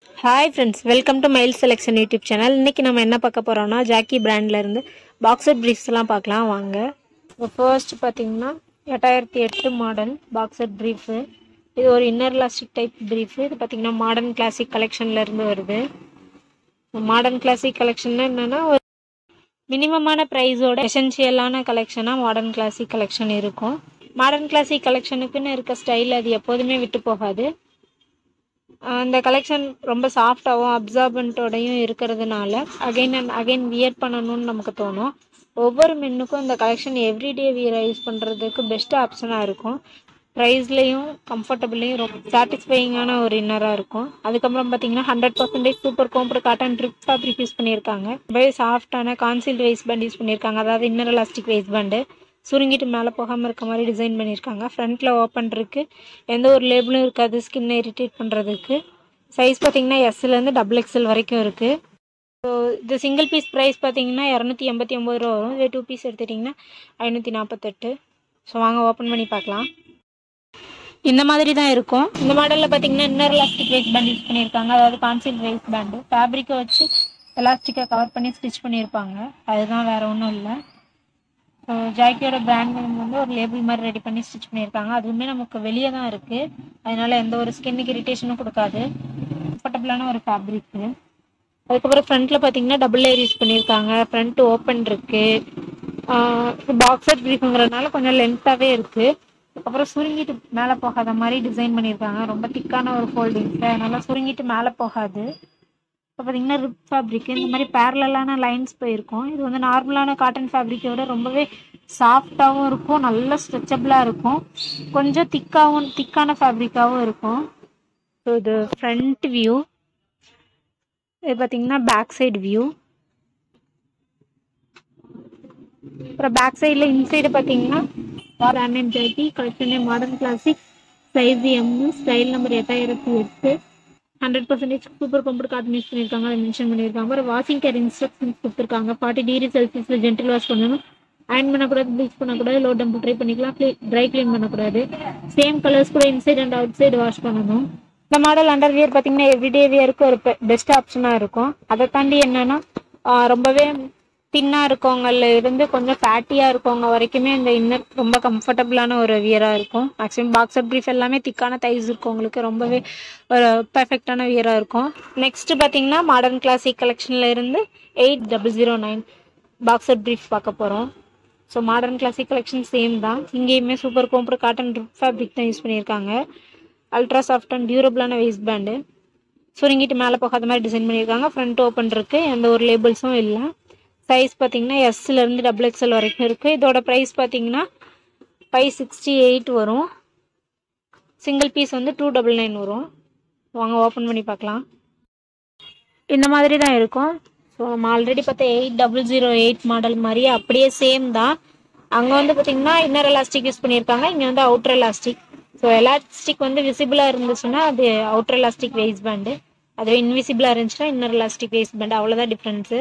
hi friends welcome to mile selection YouTube channel இன்றைக்கி நம்ம என்ன பார்க்க போகிறோம்னா ஜாக்கி பிராண்ட்ல இருந்து பாக்ஸர் ப்ரீஃப்ஸ்லாம் பார்க்கலாம் வாங்க ஃபர்ஸ்ட் பார்த்தீங்கன்னா எட்டாயிரத்தி எட்டு மாடல் பாக்ஸர் ப்ரீஃபு இது ஒரு இன்னர் லாஸ்டிக் டைப் ப்ரீஃபு இது பார்த்தீங்கன்னா மாடர்ன் கிளாசிக் கலெக்ஷன்ல இருந்து வருது மாடர்ன் கிளாசிக் கலெக்ஷன்னா என்னென்னா ஒரு மினிமமான ப்ரைஸோட எசென்ஷியலான கலெக்ஷனாக மாடர்ன் கிளாசிக் கலெக்ஷன் இருக்கும் மாடர்ன் கிளாசிக் கலெக்ஷனுக்குன்னு இருக்க ஸ்டைல் அது எப்போதுமே விட்டு போகாது அந்த கலெக்ஷன் ரொம்ப சாஃப்டாகவும் அப்சார்பண்ட்டோடையும் இருக்கிறதுனால அகைன் அண்ட் அகைன் வியர் பண்ணணும்னு நமக்கு தோணும் ஒவ்வொரு மென்னுக்கும் இந்த கலெக்ஷன் எவ்ரிடே வியரை யூஸ் பண்ணுறதுக்கு பெஸ்ட் ஆப்ஷனாக இருக்கும் ப்ரைஸ்லேயும் கம்ஃபர்டபுளையும் ரொம்ப சாட்டிஸ்ஃபையிங்கான ஒரு இன்னராக இருக்கும் அதுக்கப்புறம் பார்த்தீங்கன்னா hundred percentage super combed cotton rib fabric use பண்ணியிருக்காங்க ரொம்பவே சாஃப்டான கான்சீல்ட் வேஸ்ட் பேண்ட் யூஸ் பண்ணியிருக்காங்க அதாவது இன்னர் எலாஸ்டிக் வேஸ்ட் பேண்டு சுருங்கிட்டு மேலே போகாமல் இருக்க மாதிரி டிசைன் பண்ணியிருக்காங்க ஃப்ரண்ட்டில் ஓப்பன் இருக்குது எந்த ஒரு லேபிளும் இருக்காது ஸ்கின்னை இரிட்டேட் பண்ணுறதுக்கு சைஸ் பார்த்தீங்கன்னா எஸ்லேருந்து டபுள் எக்ஸ்எல் வரைக்கும் இருக்குது ஸோ இது சிங்கிள் பீஸ் ப்ரைஸ் பார்த்தீங்கன்னா இரநூத்தி எண்பத்தி ஒம்பது ரூபா வரும் இதே டூ பீஸ் எடுத்துட்டிங்கன்னா ஐநூற்றி நாற்பத்தெட்டு ஸோ வாங்க ஓப்பன் பண்ணி பார்க்கலாம் இந்த மாதிரி தான் இருக்கும் இந்த மாடலில் பார்த்தீங்கன்னா inner elastic waste pant use பண்ணியிருக்காங்க அதாவது கான்சீல் வேஸ்ட் பேண்டு ஃபேப்ரிக்கை வச்சு எலாஸ்டிக்கை கவர் பண்ணி ஸ்டிச் பண்ணியிருப்பாங்க அதுதான் வேறு ஒன்றும் இல்லை ஸோ ஜாக்கியோட பிராண்ட் நேம் வந்து ஒரு லேபிள் மாதிரி ரெடி பண்ணி ஸ்டிச் பண்ணியிருக்காங்க அதுவுமே நமக்கு வெளியே தான் இருக்குது அதனால எந்த ஒரு ஸ்கின்னுக்கு இரிட்டேஷனும் கொடுக்காது கம்ஃபர்டபுளான ஒரு ஃபேப்ரிக்கு அதுக்கப்புறம் ஃப்ரண்ட்டில் பார்த்தீங்கன்னா டபுள் லேயர் யூஸ் பண்ணியிருக்காங்க ஃப்ரண்ட் ஓப்பன் இருக்குது பாக்ஸர் ப்ரீஃபுங்கிறதுனால கொஞ்சம் லென்த்தாகவே இருக்குது அதுக்கப்புறம் சுருங்கிட்டு மேலே போகாத மாதிரி டிசைன் பண்ணியிருக்காங்க ரொம்ப திக்கான ஒரு ஃபோல்டிங்ஸ் அதனால சுருங்கிட்டு மேலே போகாது இப்போ பார்த்தீங்கன்னா ரிப் ஃபேப்ரிக் இந்த மாதிரி பேரலான லைன்ஸ் போயிருக்கும் இது வந்து நார்மலான காட்டன் ஃபேப்ரிக்கை விட ரொம்பவே சாஃப்டாகவும் இருக்கும் நல்ல ஸ்ட்ரெச்சபிளாக இருக்கும் கொஞ்சம் திக்காகவும் திக்கான ஃபேப்ரிக்காகவும் இருக்கும் ஸோ இது ஃப்ரண்ட் வியூ இது பார்த்தீங்கன்னா பேக் சைடு வியூ அப்புறம் பேக் சைடில் இன்சைடு பார்த்தீங்கன்னா brand name Jockey collection name modern classic size M style number எட்டாயிரத்தி எட்டு hundred percentage super comfort cotton use பண்ணியிருக்காங்க அதை மென்ஷன் பண்ணியிருக்காங்க அப்புறம் வாஷிங் கேர் இன்ஸ்ட்ரக்ஷன்ஸ் கொடுத்துருக்காங்க ஃபார்ட்டி டிகிரி செல்சியஸில் ஜென்டில் வாஷ் பண்ணணும் அயன் பண்ணக்கூடாது ப்ளீச் பண்ணக்கூடாது லோ டெம்பர் ட்ரை பண்ணிக்கலாம் ட்ரை க்ளீன் பண்ணக்கூடாது சேம் கலர்ஸ் கூட inside and outside wash பண்ணணும் இந்த மாடல் அண்டர் வியர் பார்த்தீங்கன்னா எவ்ரிடே வியருக்கு ஒரு பெஸ்ட் ஆப்ஷனாக இருக்கும் அதை தாண்டி என்னன்னா ரொம்பவே தின்னாக இருக்கவங்கள இருந்து கொஞ்சம் ஃபேட்டியாக இருக்கவங்க வரைக்குமே இந்த இன்னர் ரொம்ப கம்ஃபர்டபுளான ஒரு வியராக இருக்கும் மேக்ஸிமம் பாக்ஸர் ப்ரீஃப் எல்லாமே திக்கான தைஸ் இருக்கவங்களுக்கு ரொம்பவே ஒரு பர்ஃபெக்டான வியராக இருக்கும் நெக்ஸ்ட்டு பார்த்தீங்கன்னா மாடர்ன் கிளாசிக் கலெக்ஷனில் இருந்து eight double zero nine boxer brief பார்க்க போகிறோம் so modern classic collection same தான் இங்கேயுமே சூப்பர் கோம்பர் காட்டன் ஃபேப்ரிக் தான் யூஸ் பண்ணியிருக்காங்க அல்ட்ரா சாஃப்ட் அண்ட் டியூரபிளான வேஸ்ட் பேண்டு சுருங்கிட்டு மேலே போகாத மாதிரி டிசைன் பண்ணியிருக்காங்க ஃப்ரண்ட் ஓப்பன் இருக்குது எந்த ஒரு லேபிள்ஸும் இல்லை சைஸ் பார்த்தீங்கன்னா எஸ்லேருந்து டபுள் எக்ஸ்எல் வரைக்கும் இருக்குது இதோட ப்ரைஸ் பார்த்தீங்கன்னா ஃபைவ் சிக்ஸ்டி எயிட் வரும் சிங்கிள் பீஸ் வந்து டூ டபுள் நைன் வரும் வாங்க ஓப்பன் பண்ணி பார்க்கலாம் இந்த மாதிரி தான் இருக்கும் ஸோ நம்ம ஆல்ரெடி பார்த்த eight double zero eight model மாதிரி அப்படியே சேம் தான் அங்கே வந்து பார்த்திங்கன்னா இன்னர் எலாஸ்டிக் யூஸ் பண்ணியிருக்காங்க இங்கே வந்து அவுட்டர் எலாஸ்டிக் ஸோ எலாஸ்டிக் வந்து விசிபிளாக இருந்துச்சுன்னா அது அவுட்டர் எலாஸ்டிக் வேஸ்ட் பேண்டு அதுவே இன்விசிபிளாக இருந்துச்சுன்னா இன்னர் எலாஸ்டிக் வேஸ்ட் பேண்ட் அவ்வளோதான் டிஃப்ரென்ஸு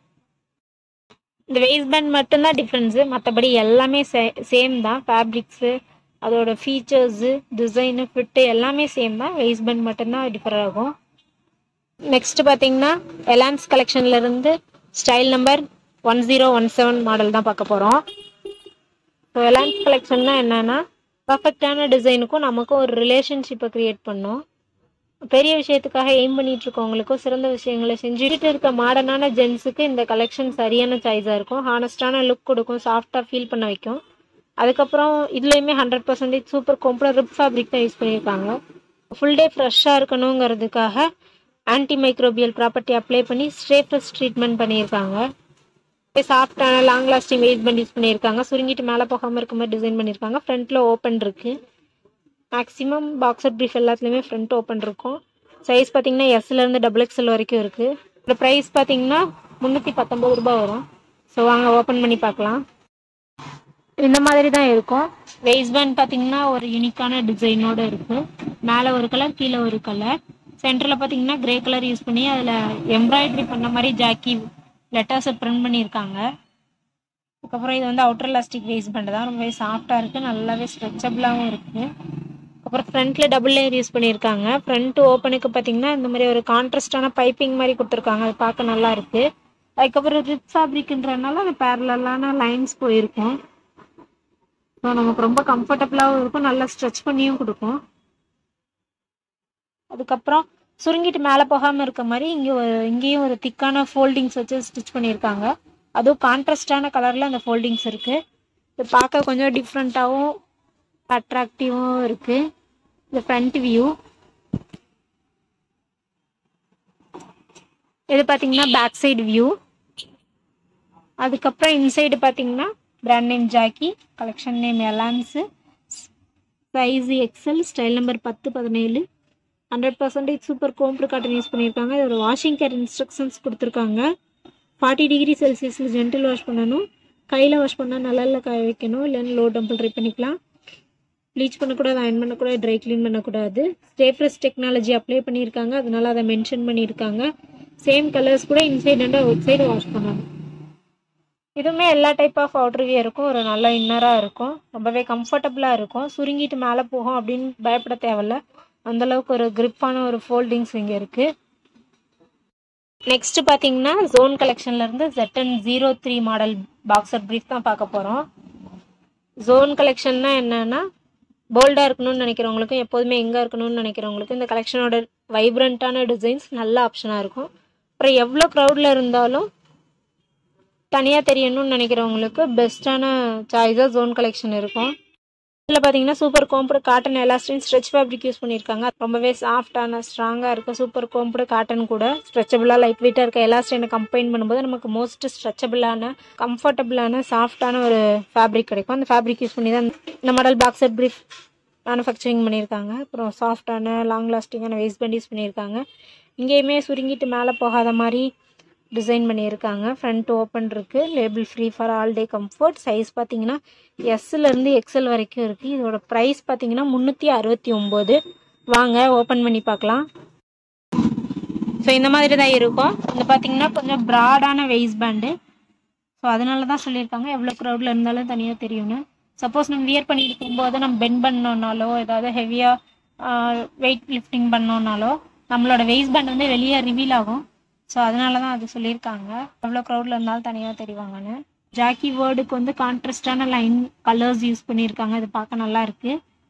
இந்த வேஸ்ட் பேண்ட் மட்டும்தான் டிஃப்ரென்ஸு மற்றபடி எல்லாமே சே சேம் தான் ஃபேப்ரிக்ஸு அதோட ஃபீச்சர்ஸு டிசைனு ஃபிட்டு எல்லாமே சேம் தான் வேஸ்ட் பேண்ட் மட்டும்தான் டிஃபர் ஆகும் நெக்ஸ்ட் பார்த்தீங்கன்னா எலான்ஸ் கலெக்ஷன்லேருந்து style number one zero one seven model தான் பார்க்க போகிறோம் ஸோ எலான்ஸ் கலெக்ஷன்னா என்னென்னா பர்ஃபெக்டான டிசைனுக்கும் நமக்கும் ஒரு ரிலேஷன்ஷிப்பை க்ரியேட் பண்ணோம் பெரிய விஷயத்துக்காக எய்ம் பண்ணிட்டு இருக்கவங்களுக்கும் சிறந்த விஷயங்களை செஞ்சுட்டு இருக்க மாடர்னான ஜென்ஸுக்கு இந்த கலெக்ஷன் சரியான சாய்ஸாக இருக்கும் ஹானஸ்டான லுக் கொடுக்கும் சாஃப்டாக ஃபீல் பண்ண வைக்கும் அதுக்கப்புறம் இதுலேயுமே ஹண்ட்ரட் பர்சன்டேஜ் சூப்பர் கோம்புல ரிப் ஃபேப்ரிக் தான் யூஸ் பண்ணியிருக்காங்க ஃபுல் டே ஃப்ரெஷ்ஷாக இருக்கணுங்கிறதுக்காக ஆன்டி மைக்ரோபியல் ப்ராப்பர்ட்டி அப்ளை பண்ணி ஸ்ட்ரே ஃப்ரெஷ் ட்ரீட்மெண்ட் பண்ணியிருக்காங்க சாஃப்டான லாங் லாஸ்டிங் வெயிட் பண்ணி யூஸ் பண்ணியிருக்காங்க சுருங்கிட்டு மேலே போகாமல் இருக்க மாதிரி டிசைன் பண்ணியிருக்காங்க ஃப்ரண்ட்டில் ஓப்பன் இருக்குது மேக்ஸிமம் பாக்ஸர் ப்ரீஃப் எல்லாத்துலேயுமே ஃப்ரண்ட் ஓப்பன் இருக்கும் சைஸ் பார்த்தீங்கன்னா எஸ்லேருந்து டபுள் எக்ஸ்எல் வரைக்கும் இருக்குது இதோட ப்ரைஸ் பார்த்தீங்கன்னா முந்நூற்றி பத்தொம்பது ரூபா வரும் ஸோ வாங்க ஓப்பன் பண்ணி பார்க்கலாம் இந்த மாதிரி தான் இருக்கும் வெயிஸ் பேண்ட் பார்த்தீங்கன்னா ஒரு யூனிக்கான டிசைனோடு இருக்குது மேலே ஒரு கலர் கீழே ஒரு கலர் சென்டரில் பார்த்தீங்கன்னா கிரே கலர் யூஸ் பண்ணி அதில் எம்ப்ராய்டரி பண்ண மாதிரி ஜாக்கி லெட்டர்ஸை ப்ரிண்ட் பண்ணியிருக்காங்க அதுக்கப்புறம் இது வந்து அவுட்டர் எலாஸ்டிக் வேஸ்ட் பேண்ட் தான் ரொம்பவே சாஃப்டாக இருக்குது நல்லாவே ஸ்ட்ரெச்சபிளாகவும் இருக்குது அப்புறம் ஃப்ரண்ட்டில் டபுள் லேயர் யூஸ் பண்ணியிருக்காங்க ஃப்ரண்ட் ஓப்பனுக்கு பார்த்தீங்கன்னா இந்த மாதிரி ஒரு கான்ட்ராஸ்டான பைப்பிங் மாதிரி கொடுத்துருக்காங்க அது பார்க்க நல்லா இருக்கு அதுக்கப்புறம் ரிப் ஃபேப்ரிக்ன்றதுனால அது பேரலான லைன்ஸ் போயிருக்கும் ஸோ நமக்கு ரொம்ப கம்ஃபர்டபுளாகவும் இருக்கும் நல்லா ஸ்ட்ரெச் பண்ணியும் கொடுக்கும் அதுக்கப்புறம் சுருங்கிட்டு மேலே போகாமல் இருக்க மாதிரி இங்கே ஒரு இங்கேயும் ஒரு திக்கான ஃபோல்டிங்ஸ் வச்சு ஸ்டிச் பண்ணியிருக்காங்க அதுவும் கான்ட்ராஸ்டான கலரில் அந்த ஃபோல்டிங்ஸ் இருக்குது இது பார்க்க கொஞ்சம் டிஃப்ரெண்ட்டாகவும் அட்ராக்டிவாகவும் இருக்குது இது ஃப்ரண்ட் வியூ இது பார்த்தீங்கன்னா பேக் சைடு வியூ அதுக்கப்புறம் இன்சைடு பார்த்தீங்கன்னா brand name Jockey collection name Elance size XL style number பத்து பதினேழு hundred percentage super combed cotton use பண்ணியிருக்காங்க இதோட வாஷிங் கேர் இன்ஸ்ட்ரக்ஷன்ஸ் கொடுத்துருக்காங்க ஃபார்ட்டி டிகிரி செல்சியஸில் ஜென்டில் வாஷ் பண்ணணும் கையில் வாஷ் பண்ணால் நல்லா காய வைக்கணும் இல்லைன்னா லோ டம்பிள் ட்ரை பண்ணிக்கலாம் ப்ளீச் பண்ணக்கூடாது அயன் பண்ணக்கூடாது ட்ரை க்ளீன் பண்ணக்கூடாது ஸ்டேஃப்ரெஸ் டெக்னாலஜி அப்ளை பண்ணியிருக்காங்க அதனால அதை மென்ஷன் பண்ணியிருக்காங்க சேம் கலர்ஸ் கூட inside and outside wash பண்ணணும் இதுவுமே எல்லா டைப் ஆஃப் அவுட்ரு இருக்கும் ஒரு நல்ல இன்னராக இருக்கும் ரொம்பவே கம்ஃபர்டபுளாக இருக்கும் சுருங்கிட்டு மேலே போகும் அப்படின்னு பயப்பட தேவையில்ல அந்தளவுக்கு ஒரு grip-ஆன ஒரு ஃபோல்டிங்ஸ் இங்கே இருக்குது நெக்ஸ்ட் பார்த்தீங்கன்னா ஜோன் கலெக்ஷன்லேருந்து ZN zero three model boxer brief தான் பார்க்க போகிறோம் ஜோன் கலெக்ஷன்னா என்னன்னா போல்டாக இருக்கணும்னு நினைக்கிறவங்களுக்கும் எப்போதுமே எங்கே இருக்கணும்னு நினைக்கிறவங்களுக்கும் இந்த கலெக்ஷனோட வைப்ரண்ட்டான டிசைன்ஸ் நல்ல ஆப்ஷனாக இருக்கும் அப்புறம் எவ்வளோ க்ரௌடில் இருந்தாலும் தனியாக தெரியணும்னு நினைக்கிறவங்களுக்கு பெஸ்ட்டான சாய்ஸாக ஜோன் கலெக்ஷன் இருக்கும் இதில் பார்த்தீங்கன்னா super combed cotton elastane stretch fabric use பண்ணியிருக்காங்க ரொம்பவே சாஃப்டான ஸ்ட்ராங்காக இருக்குது சூப்பர் கோம்புடு காட்டன் கூட ஸ்ட்ரெச்சபிளாக லைட் வெயிட்டாக இருக்க எலாஸ்டினை கம்பைன் பண்ணும்போது நமக்கு மோஸ்ட் ஸ்ட்ரெச்சபிளான கம்ஃபர்டபுளான சாஃப்டான ஒரு ஃபேப்ரிக் கிடைக்கும் அந்த ஃபேப்ரிக் யூஸ் பண்ணி தான் இந்த மாடல் பாக்ஸர் ப்ரீஃப் மேனுஃபேக்சரிங் பண்ணியிருக்காங்க அப்புறம் சாஃப்டான லாங் லாஸ்டிங்கான வேஸ்ட் பேண்ட் யூஸ் பண்ணியிருக்காங்க இங்கேயுமே சுருங்கிட்டு மேலே போகாத மாதிரி டிசைன் பண்ணியிருக்காங்க ஃப்ரண்ட் ஓப்பன் இருக்குது label free for all day comfort size பார்த்தீங்கன்னா எஸ்லேருந்து எக்ஸல் வரைக்கும் இருக்குது இதோட ப்ரைஸ் பார்த்தீங்கன்னா முந்நூற்றி அறுபத்தி ஒம்பது வாங்க ஓப்பன் பண்ணி பார்க்கலாம் ஸோ இந்த மாதிரி தான் இருக்கும் இது பார்த்தீங்கன்னா கொஞ்சம் ப்ராடான வெயிஸ் பேண்டு ஸோ அதனால தான் சொல்லியிருக்காங்க எவ்வளோ க்ரௌடில் இருந்தாலும் தனியாக தெரியும்னு சப்போஸ் நம்ம வியர் பண்ணி இருக்கும்போது நம்ம பெண்ட் பண்ணோன்னாலோ ஏதாவது ஹெவியாக வெயிட் லிஃப்டிங் பண்ணோன்னாலோ நம்மளோட வெயிஸ் பேண்ட் வந்து வெளியே ரிவீல் ஆகும் ஸோ அதனால தான் அது சொல்லியிருக்காங்க எவ்வளோ க்ரௌடில் இருந்தாலும் தனியாக தெரிவாங்கன்னு ஜாக்கி வேர்டுக்கு வந்து கான்ட்ராஸ்டான லைன் கலர்ஸ் யூஸ் பண்ணியிருக்காங்க இது பார்க்க நல்லா இருக்கு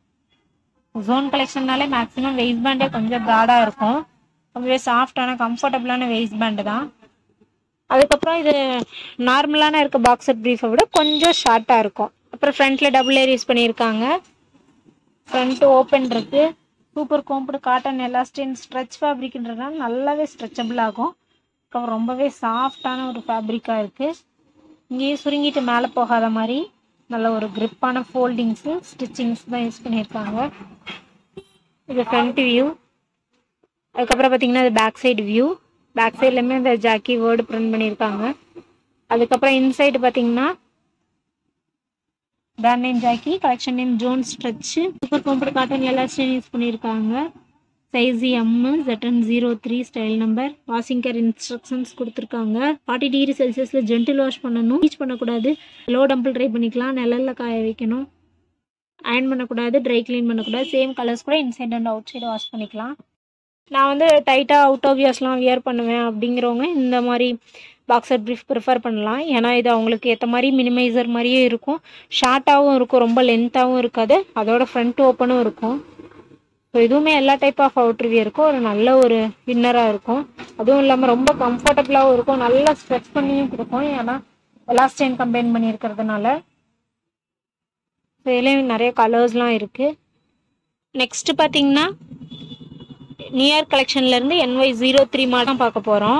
ஜோன் கலெக்ஷன்னாலே மேக்ஸிமம் வெயிஸ் பேண்டே கொஞ்சம் ப்ராடாக இருக்கும் ரொம்பவே சாஃப்டான கம்ஃபர்டபுளான வெயிஸ் பேண்டு தான் அதுக்கப்புறம் இது நார்மலான இருக்க பாக்ஸர் ப்ரீஃபை விட கொஞ்சம் ஷார்ட்டாக இருக்கும் அப்புறம் ஃப்ரண்ட்டில் டபுள் ஏர் யூஸ் பண்ணியிருக்காங்க ஃப்ரண்ட் ஓப்பன் இருக்கு super combed cotton elastane stretch ஃபேப்ரிக்ன்றதுனால நல்லாவே ஸ்ட்ரெச்சபிள் ஆகும் அப்புறம் ரொம்பவே சாஃப்டான ஒரு ஃபேப்ரிக்காக இருக்குது இங்கேயும் சுருங்கிட்டு மேலே போகாத மாதிரி நல்ல ஒரு grip-ஆன ஃபோல்டிங்ஸு ஸ்டிச்சிங்ஸ் தான் யூஸ் பண்ணியிருக்காங்க இது ஃப்ரண்ட் வியூ அதுக்கப்புறம் பார்த்தீங்கன்னா இது பேக் சைடு வியூ பேக் சைட்லேயுமே இந்த ஜாக்கி வேர்டு பிரிண்ட் பண்ணியிருக்காங்க அதுக்கப்புறம் இன்சைடு பார்த்தீங்கன்னா brand name Jockey collection name Zone stretch super combed cotton elastane use பண்ணியிருக்காங்க size M Z N zero three style number washing care instructions கொடுத்துருக்காங்க ஃபார்ட்டி டிகிரி செல்சியஸில் gentle wash பண்ணணும் use பண்ணக்கூடாது low tumble dry பண்ணிக்கலாம் நிழலில் காய வைக்கணும் அயன் பண்ணக்கூடாது ட்ரை க்ளீன் பண்ணக்கூடாது சேம் கலர்ஸ் கூட inside and outside wash பண்ணிக்கலாம் நான் வந்து டைட்டாக அவுட் ஆஃப் இயர்ஸ்லாம் வியர் பண்ணுவேன் அப்படிங்கிறவங்க இந்த மாதிரி பாக்ஸர் ப்ரீஃப் ப்ரிஃபர் பண்ணலாம் ஏன்னா இது அவங்களுக்கு ஏற்ற மாதிரி மினிமைசர் மாதிரியே இருக்கும் ஷார்ட்டாகவும் இருக்கும் ரொம்ப லென்த்தாகவும் இருக்காது அதோட ஃப்ரண்ட் ஓப்பனும் இருக்கும் ஸோ இதுவுமே எல்லா டைப் ஆஃப் அவுட்ரு வியருக்கும் ஒரு நல்ல ஒரு இன்னராக இருக்கும் அதுவும் இல்லாமல் ரொம்ப கம்ஃபர்டபுளாகவும் இருக்கும் நல்லா ஸ்ட்ரெச் பண்ணியும் கொடுக்கும் ஏன்னா எலாஸ்டைன் கம்பைன் பண்ணியிருக்கிறதுனால இதுலேயும் நிறைய கலர்ஸ்லாம் இருக்குது நெக்ஸ்ட் பார்த்தீங்கன்னா நியர் கலெக்ஷன்லேருந்து என்ஒய் ஜீரோ த்ரீ மாடல் தான் பார்க்க போகிறோம்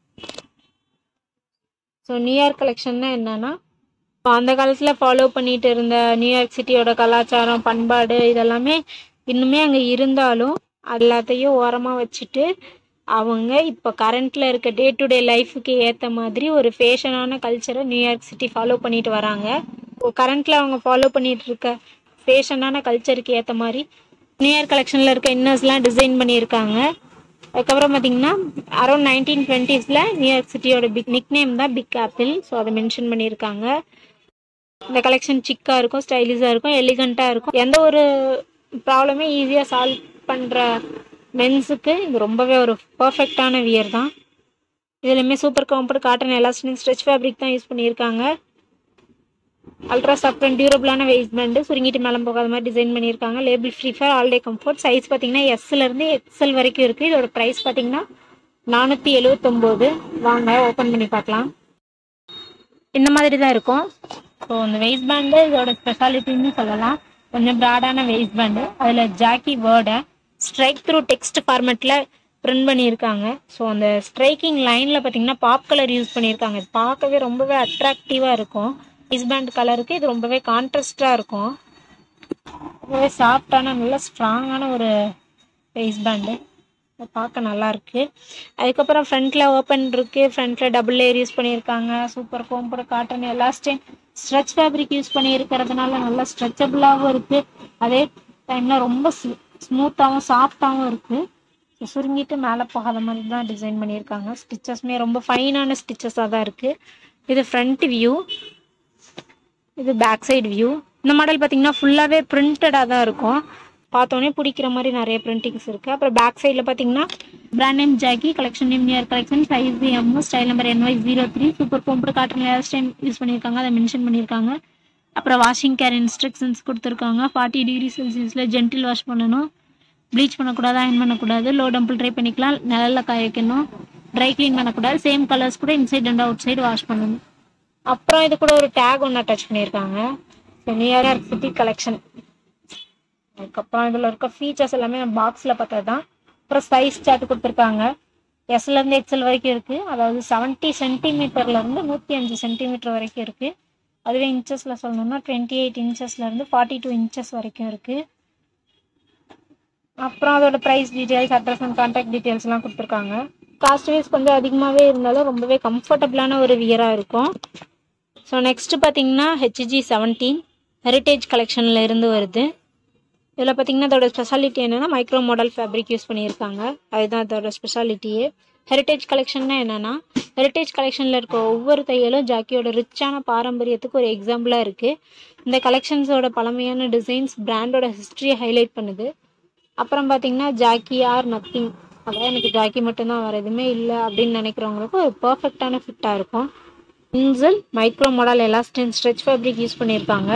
ஸோ நியூயார்க் கலெக்ஷன்னா என்னன்னா இப்போ அந்த காலத்தில் ஃபாலோ பண்ணிட்டு இருந்த நியூயார்க் சிட்டியோட கலாச்சாரம் பண்பாடு இதெல்லாமே இன்னுமே அங்கே இருந்தாலும் அது எல்லாத்தையும் ஓரமாக வச்சுட்டு அவங்க இப்போ கரண்ட்டில் இருக்க டே டு டே லைஃபுக்கு ஏற்ற மாதிரி ஒரு ஃபேஷனான கல்ச்சரை நியூயார்க் சிட்டி ஃபாலோ பண்ணிட்டு வராங்க கரண்ட்டில் அவங்க ஃபாலோ பண்ணிட்டு இருக்க ஃபேஷனான கல்ச்சருக்கு ஏற்ற மாதிரி நியூயார்க் கலெக்ஷனில் இருக்க இன்னர்ஸ்லாம் டிசைன் பண்ணியிருக்காங்க அதுக்கப்புறம் பார்த்தீங்கன்னா அரௌண்ட் நைன்டீன் டுவெண்ட்டீஸில் நியூயார்க் சிட்டியோட பிக் நிக் நேம் தான் பிக் ஆப்பிள் ஸோ அதை மென்ஷன் பண்ணியிருக்காங்க இந்த கலெக்ஷன் சிக்காக இருக்கும் ஸ்டைலிஷாக இருக்கும் எலிகண்ட்டாக இருக்கும் எந்த ஒரு ப்ராப்ளமே ஈஸியாக சால்வ் பண்ணுற மென்ஸுக்கு இது ரொம்பவே ஒரு பர்ஃபெக்டான வியர் தான் இதுலையுமே super comfort cotton elastane stretch fabric தான் யூஸ் பண்ணியிருக்காங்க அல்ட்ரா சாஃப்ட் அண்ட் டியூரபிளான வேஸ்ட் பேண்டு சுருங்கிட்டு மேலே போகாத மாதிரி டிசைன் பண்ணியிருக்காங்க label free for all day comfort size பார்த்தீங்கன்னா எஸ்லேருந்து எக்ஸல் வரைக்கும் இருக்குது இதோட ப்ரைஸ் பார்த்தீங்கன்னா நானூற்றி எழுவத்தொம்போது வாங்க ஓப்பன் பண்ணி பார்க்கலாம் இந்த மாதிரி தான் இருக்கும் ஸோ இந்த வெயிஸ்ட் பேண்டு இதோட ஸ்பெஷாலிட்டின்னு சொல்லலாம் கொஞ்சம் ப்ராடான வெயிஸ்ட் பேண்டு அதில் ஜாக்கி வேர்டை ஸ்ட்ரைக் த்ரூ டெக்ஸ்ட் ஃபார்மெட்டில் பிரிண்ட் பண்ணியிருக்காங்க ஸோ அந்த ஸ்ட்ரைக்கிங் லைனில் பார்த்தீங்கன்னா பாப் கலர் யூஸ் பண்ணியிருக்காங்க இது பார்க்கவே ரொம்பவே அட்ராக்டிவாக இருக்கும் வெயிஸ்ட் பேண்ட் கலருக்கு இது ரொம்பவே கான்ட்ராஸ்டாக இருக்கும் ரொம்பவே சாஃப்டான நல்ல ஸ்ட்ராங்கான ஒரு வெயிஸ்ட் பேண்டு பார்க்க நல்லா இருக்கு அதுக்கப்புறம் ஃப்ரண்ட்ல ஓப்பன் இருக்கு ஃப்ரண்ட்ல டபுள் லேயர் யூஸ் பண்ணியிருக்காங்க super combed cotton elastane stretch fabric use பண்ணி இருக்கிறதுனால நல்லா ஸ்ட்ரெச்சபிளாகவும் இருக்கு அதே டைம்ல ரொம்ப ஸ்மூத்தாகவும் சாஃப்டாகவும் இருக்கு சுருங்கிட்டு மேலே போகாத மாதிரி தான் டிசைன் பண்ணியிருக்காங்க ஸ்டிச்சஸ்மே ரொம்ப ஃபைனான ஸ்டிச்சஸாக தான் இருக்கு இது ஃப்ரண்ட் வியூ இது பேக் சைடு வியூ இந்த மாடல் பார்த்தீங்கன்னா ஃபுல்லாகவே பிரிண்டடாக தான் இருக்கும் பார்த்தோன்னே பிடிக்கிற மாதிரி நிறைய பிரிண்டிங்ஸ் இருக்குது அப்புறம் பேக் சைடில் பார்த்தீங்கன்னா brand name Jockey collection name near collection size M style number NY zero three super combed cotton last time use பண்ணியிருக்காங்க அதை மென்ஷன் பண்ணியிருக்காங்க அப்புறம் வாஷிங் கேர் இன்ஸ்ட்ரக்ஷன்ஸ் கொடுத்துருக்காங்க ஃபார்ட்டி டிகிரி செல்சியஸில் ஜென்டில் வாஷ் பண்ணணும் ப்ளீச் பண்ணக்கூடாது அயன் பண்ணக்கூடாது லோ டம்பிள் ட்ரை பண்ணிக்கலாம் நிழல்ல காய வைக்கணும் ட்ரை க்ளீன் பண்ணக்கூடாது சேம் கலர்ஸ் கூட inside and outside wash பண்ணணும் அப்புறம் இது கூட ஒரு டேக் ஒன்று அட்டாச் பண்ணியிருக்காங்க நியர் சிட்டி கலெக்ஷன் அதுக்கப்புறம் இதில் இருக்க ஃபீச்சர்ஸ் எல்லாமே பாக்ஸில் பார்த்தது தான் அப்புறம் சைஸ் சார்ட் கொடுத்துருக்காங்க எஸ்லேருந்து எக்ஸல் வரைக்கும் இருக்குது அதாவது செவன்ட்டி சென்டிமீட்டர்லேருந்து நூற்றி அஞ்சு சென்டிமீட்டர் வரைக்கும் இருக்குது அதுவே இன்ச்சஸில் சொல்லணும்னா டுவெண்ட்டி எயிட் இன்ச்சஸ்லேருந்து ஃபார்ட்டி டூ இன்ச்சஸ் வரைக்கும் இருக்குது அப்புறம் அதோட price details address and contact டீட்டெயில்ஸ்லாம் கொடுத்துருக்காங்க காஸ்ட் வைஸ் கொஞ்சம் அதிகமாகவே இருந்தாலும் ரொம்பவே கம்ஃபர்டபுளான ஒரு வியராக இருக்கும் ஸோ நெக்ஸ்ட் பார்த்தீங்கன்னா ஹெச்ஜி செவன்டீன் ஹெரிட்டேஜ் கலெக்ஷனில் இருந்து வருது இதில் பார்த்தீங்கன்னா அதோட ஸ்பெஷாலிட்டி என்னென்னா மைக்ரோ மாடல் ஃபேப்ரிக் யூஸ் பண்ணியிருக்காங்க அதுதான் அதோட ஸ்பெஷாலிட்டியே ஹெரிட்டேஜ் கலெக்ஷன்னா என்னென்னா ஹெரிட்டேஜ் கலெக்ஷனில் இருக்க ஒவ்வொரு தையலும் ஜாக்கியோட ரிச்சான பாரம்பரியத்துக்கு ஒரு எக்ஸாம்பிளாக இருக்குது இந்த கலெக்ஷன்ஸோட பழமையான டிசைன்ஸ் பிராண்டோட ஹிஸ்ட்ரியை ஹைலைட் பண்ணுது அப்புறம் பார்த்தீங்கன்னா ஜாக்கி ஆர் நத்திங் அதான் எனக்கு ஜாக்கி மட்டும்தான் வேறு எதுவுமே இல்லை அப்படின்னு நினைக்கிறவங்களுக்கு ஒரு பர்ஃபெக்டான ஃபிட்டாக இருக்கும் இன்சல் micro modal elastane stretch fabric use பண்ணியிருக்காங்க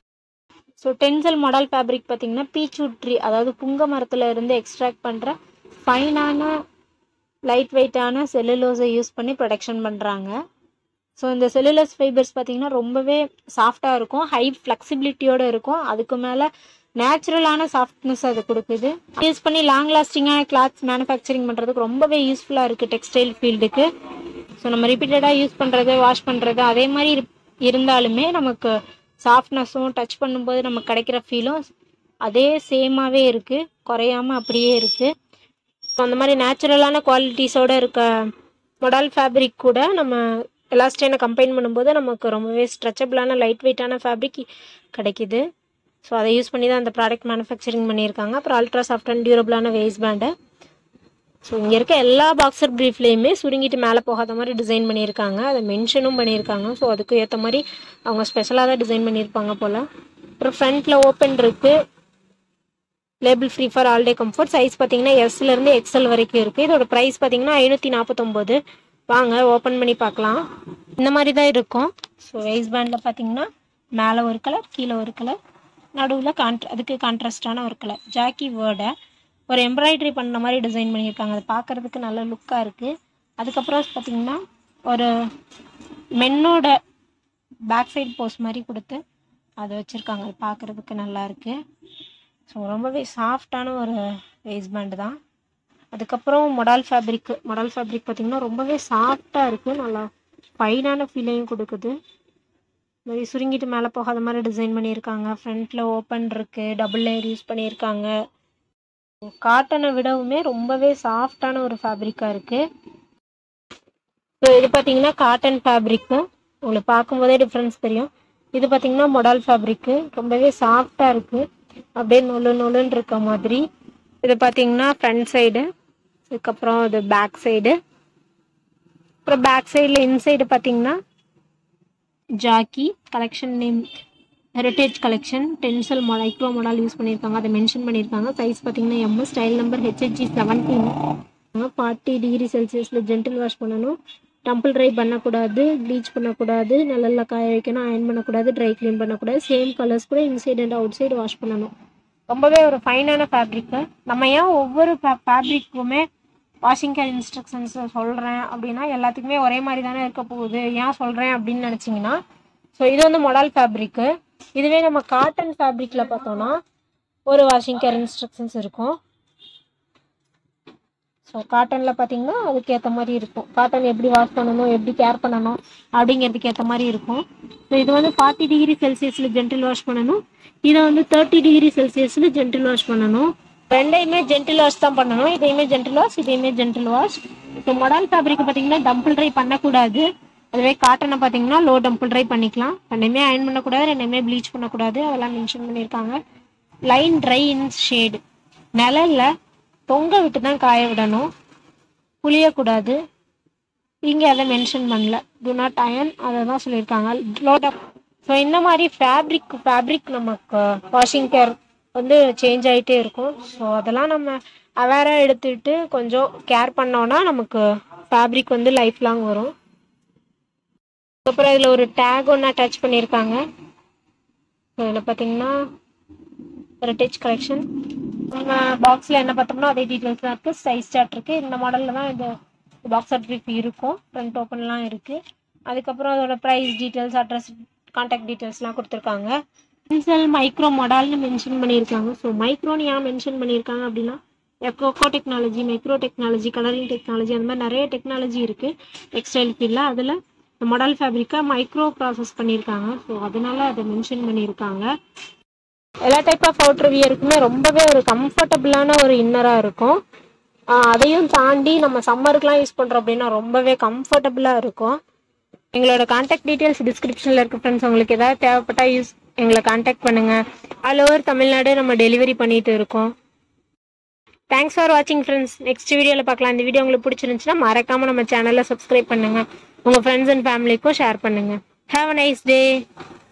ஸோ டென்சல் மாடல் ஃபேப்ரிக் பார்த்தீங்கன்னா பீச்வுட் ட்ரீ அதாவது புங்க மரத்தில் இருந்து எக்ஸ்ட்ராக்ட் பண்ணுற ஃபைனான லைட் வெயிட்டான செல்லுலோஸை யூஸ் பண்ணி ப்ரொடக்ஷன் பண்ணுறாங்க ஸோ இந்த செல்லுலோஸ் ஃபைபர்ஸ் பார்த்தீங்கன்னா ரொம்பவே சாஃப்டாக இருக்கும் ஹை ஃப்ளெக்சிபிலிட்டியோடு இருக்கும் அதுக்கு மேலே நேச்சுரலான சாஃப்ட்னஸ் அது கொடுக்குது யூஸ் பண்ணி லாங் லாஸ்டிங்கான கிளாத்ஸ் மேனுஃபேக்சரிங் பண்ணுறதுக்கு ரொம்பவே யூஸ்ஃபுல்லாக இருக்குது டெக்ஸ்டைல் ஃபீல்டுக்கு ஸோ நம்ம ரிப்பீட்டடாக யூஸ் பண்ணுறது வாஷ் பண்ணுறது அதே மாதிரி இரு- இருந்தாலுமே நமக்கு சாஃப்ட்னஸும் டச் பண்ணும்போது நமக்கு கிடைக்கிற ஃபீலும் அதே சேமாகவே இருக்குது குறையாம அப்படியே இருக்குது ஸோ அந்த மாதிரி நேச்சுரலான குவாலிட்டிஸோட இருக்க மொடால் ஃபேப்ரிக் கூட நம்ம எலாஸ்டைனை கம்பைன் பண்ணும்போது நமக்கு ரொம்பவே ஸ்ட்ரெச்சபிளான லைட் வெயிட்டான ஃபேப்ரிக் கிடைக்குது ஸோ அதை யூஸ் பண்ணி தான் அந்த ப்ராடக்ட் மேனுஃபேக்சரிங் பண்ணியிருக்காங்க அப்புறம் அல்ட்ரா சாஃப்ட் அண்ட் டியூரபிளான வேஸ்ட் பேண்டு ஸோ இங்கே இருக்க எல்லா பாக்ஸர் ப்ரீஃப்லேயுமே சுருங்கிட்டு மேலே போகாத மாதிரி டிசைன் பண்ணியிருக்காங்க அதை மென்ஷனும் பண்ணியிருக்காங்க ஸோ அதுக்கு ஏற்ற மாதிரி அவங்க ஸ்பெஷலாக தான் டிசைன் பண்ணியிருப்பாங்க போல் அப்புறம் ஃப்ரண்ட்டில் ஓப்பன் இருக்குது label free for all day comfort size பார்த்தீங்கன்னா எஸ்லேருந்து எக்ஸல் வரைக்கும் இருக்குது இதோட ப்ரைஸ் பார்த்தீங்கன்னா ஐநூற்றி நாற்பத்தொம்போது வாங்க ஓப்பன் பண்ணி பார்க்கலாம் இந்த மாதிரி தான் இருக்கும் ஸோ வேஸ் பேண்டில் பார்த்தீங்கன்னா மேலே ஒரு கலர் கீழே ஒரு கலர் நடுவில் கான்ட்ர அதுக்கு கான்ட்ராஸ்டான ஒரு கலர் ஜாக்கி வேர்டை ஒரு எம்ப்ராய்டரி பண்ண மாதிரி டிசைன் பண்ணியிருக்காங்க அது பார்க்குறதுக்கு நல்ல லுக்காக இருக்குது அதுக்கப்புறம் பார்த்தீங்கன்னா ஒரு மென்னோட பேக் சைடு போஸ் மாதிரி கொடுத்து அதை வச்சுருக்காங்க அது பார்க்குறதுக்கு நல்லா இருக்குது ஸோ ரொம்பவே சாஃப்டான ஒரு வேஸ்ட் பேண்டு தான் அதுக்கப்புறம் மொடால் ஃபேப்ரிக் மொடால் ஃபேப்ரிக் பார்த்திங்கன்னா ரொம்பவே சாஃப்டாக இருக்குது நல்லா ஃபைனான ஃபீலையும் கொடுக்குது இந்த மாதிரி சுருங்கிட்டு மேலே போகாத மாதிரி டிசைன் பண்ணியிருக்காங்க ஃப்ரண்ட்டில் ஓப்பன் இருக்குது டபுள் லேயர் யூஸ் பண்ணியிருக்காங்க காட்டனை விடவுமே ரொம்பவே சாஃப்டான ஒரு ஃபேப்ரிக்காக இருக்குது ஸோ இது பார்த்தீங்கன்னா காட்டன் ஃபேப்ரிக்கு உங்களுக்கு பார்க்கும்போதே டிஃப்ரென்ஸ் தெரியும் இது பார்த்தீங்கன்னா மொடால் ஃபேப்ரிக்கு ரொம்பவே சாஃப்டாக இருக்குது அப்படியே நொழு நொழுன்னு இருக்க மாதிரி இது பார்த்தீங்கன்னா ஃப்ரண்ட் சைடு அதுக்கப்புறம் இது பேக் சைடு அப்புறம் பேக் சைடில் இன்சைடு பார்த்தீங்கன்னா Jockey collection name heritage collection Tencel micro modal use பண்ணியிருக்காங்க அதை மென்ஷன் பண்ணியிருக்காங்க சைஸ் பார்த்தீங்கன்னா M style number HHG seventeen forty degree செல்சியஸில் ஜென்டில் வாஷ் பண்ணணும் டம்பிள் ட்ரை பண்ணக்கூடாது ப்ளீச் பண்ணக்கூடாது நல்லா காய வைக்கணும் அயன் பண்ணக்கூடாது ட்ரை க்ளீன் பண்ணக்கூடாது சேம் கலர்ஸ் கூட inside and outside wash பண்ணணும் ரொம்பவே ஒரு ஃபைனான ஃபேப்ரிக்கு நம்ம ஏன் ஒவ்வொரு ஃபேப்ரிக்குமே வாஷிங் கேர் இன்ஸ்ட்ரக்ஷன்ஸ் சொல்கிறேன் அப்படின்னா எல்லாத்துக்குமே ஒரே மாதிரி தானே இருக்க போகுது ஏன் சொல்கிறேன் அப்படின்னு நினச்சிங்கன்னா ஸோ இது வந்து மொடால் ஃபேப்ரிக்கு இதுவே நம்ம காட்டன் ஃபேப்ரிக்கில் பார்த்தோம்னா ஒரு வாஷிங் கேர் இன்ஸ்ட்ரக்ஷன்ஸ் இருக்கும் ஸோ காட்டனில் பார்த்தீங்கன்னா அதுக்கேற்ற மாதிரி இருக்கும் காட்டன் எப்படி வாஷ் பண்ணணும் எப்படி கேர் பண்ணணும் அப்படிங்கிறதுக்கு ஏற்ற மாதிரி இருக்கும் ஸோ இது வந்து ஃபார்ட்டி டிகிரி செல்சியஸில் ஜென்டில் வாஷ் பண்ணணும் இதை வந்து தேர்ட்டி டிகிரி செல்சியஸில் ஜென்டில் வாஷ் பண்ணணும் ரெண்டையுமே ஜென்டில் வாஷ் தான் பண்ணணும் இதையுமே ஜென்டில் வாஷ் இதையுமே ஜென்டில் வாஷ் இப்போ மொடால் ஃபேப்ரிக் பார்த்தீங்கன்னா டம்பிள் ட்ரை பண்ணக்கூடாது அதுவே காட்டனை பார்த்தீங்கன்னா லோ டம்பிள் ட்ரை பண்ணிக்கலாம் ரெண்டையுமே அயன் பண்ணக்கூடாது ரெண்டையுமே ப்ளீச் பண்ணக்கூடாது அதெல்லாம் மென்ஷன் பண்ணியிருக்காங்க லைன் ட்ரை இன் ஷேடு நிழல்ல தொங்க விட்டு தான் காய விடணும் புளியக்கூடாது இங்கே அதை மென்ஷன் பண்ணல டு நாட் அயன் அதை தான் சொல்லியிருக்காங்க லோட் அப் ஸோ இந்த மாதிரி ஃபேப்ரிக் ஃபேப்ரிக் நமக்கு வாஷிங் கேர் வந்து சேஞ்ச் ஆகிட்டே இருக்கும் ஸோ அதெல்லாம் நம்ம அவேராக எடுத்துக்கிட்டு கொஞ்சம் கேர் பண்ணோன்னா நமக்கு ஃபேப்ரிக் வந்து லைஃப் லாங் வரும் அப்புறம் இதில் ஒரு டேக் ஒன்று அட்டாச் பண்ணியிருக்காங்க இதில் பார்த்தீங்கன்னா ஹெரிட்டேஜ் கலெக்ஷன் நம்ம பாக்ஸில் என்ன பார்த்தோம்னா அதே டீட்டெயில்ஸ் தான் இருக்குது சைஸ் சார்ட் இருக்குது இந்த மாடலில் தான் இது பாக்ஸ் சர்டிஃபிகேட் இருக்கும் ஃப்ரண்ட் ஓப்பன்லாம் இருக்குது அதுக்கப்புறம் அதோட ப்ரைஸ் டீட்டெயில்ஸ் அட்ரஸ் கான்டாக்ட் டீட்டெயில்ஸ்லாம் கொடுத்துருக்காங்க பென்சல் மைக்ரோ மாடல்னு மென்ஷன் பண்ணியிருக்காங்க ஸோ மைக்ரோன்னு ஏன் மென்ஷன் பண்ணியிருக்காங்க அப்படின்னா எக்கோகோ technology micro technology colouring technology அந்த மாதிரி நிறைய டெக்னாலஜி இருக்குது டெக்ஸ்டைல் ஃபீல்டில் அதில் மாடல் ஃபேப்ரிக்கை மைக்ரோ ப்ராசஸ் பண்ணியிருக்காங்க ஸோ அதனால அதை மென்ஷன் பண்ணியிருக்காங்க எல்லா டைப் ஆஃப் அவுட்டர் வியருக்குமே ரொம்பவே ஒரு கம்ஃபர்டபுளான ஒரு இன்னராக இருக்கும் ஆஹ் அதையும் தாண்டி நம்ம சம்மருக்குலாம் யூஸ் பண்ணுறோம் அப்படின்னா ரொம்பவே கம்ஃபர்டபுளாக இருக்கும் எங்களோட காண்டாக்ட் டீட்டெயில்ஸ் டிஸ்கிரிப்ஷனில் இருக்கு ஃப்ரெண்ட்ஸ் உங்களுக்கு ஏதாவது தேவைப்பட்டா யூஸ் எங்களை காண்டாக்ட் பண்ணுங்கள் ஆல் ஓவர் தமிழ்நாடு நம்ம டெலிவரி பண்ணிட்டு இருக்கோம் தேங்க்ஸ் ஃபார் வாட்சிங் ஃப்ரெண்ட்ஸ் நெக்ஸ்ட் வீடியோவில் பார்க்கலாம் இந்த வீடியோ உங்களுக்கு பிடிச்சிருந்துச்சுன்னா மறக்காமல் நம்ம சேனலை சப்ஸ்கிரைப் பண்ணுங்கள் உங்கள் ஃப்ரெண்ட்ஸ் அண்ட் ஃபேமிலிக்கும் ஷேர் பண்ணுங்கள் ஹேவ் அ நைஸ் டே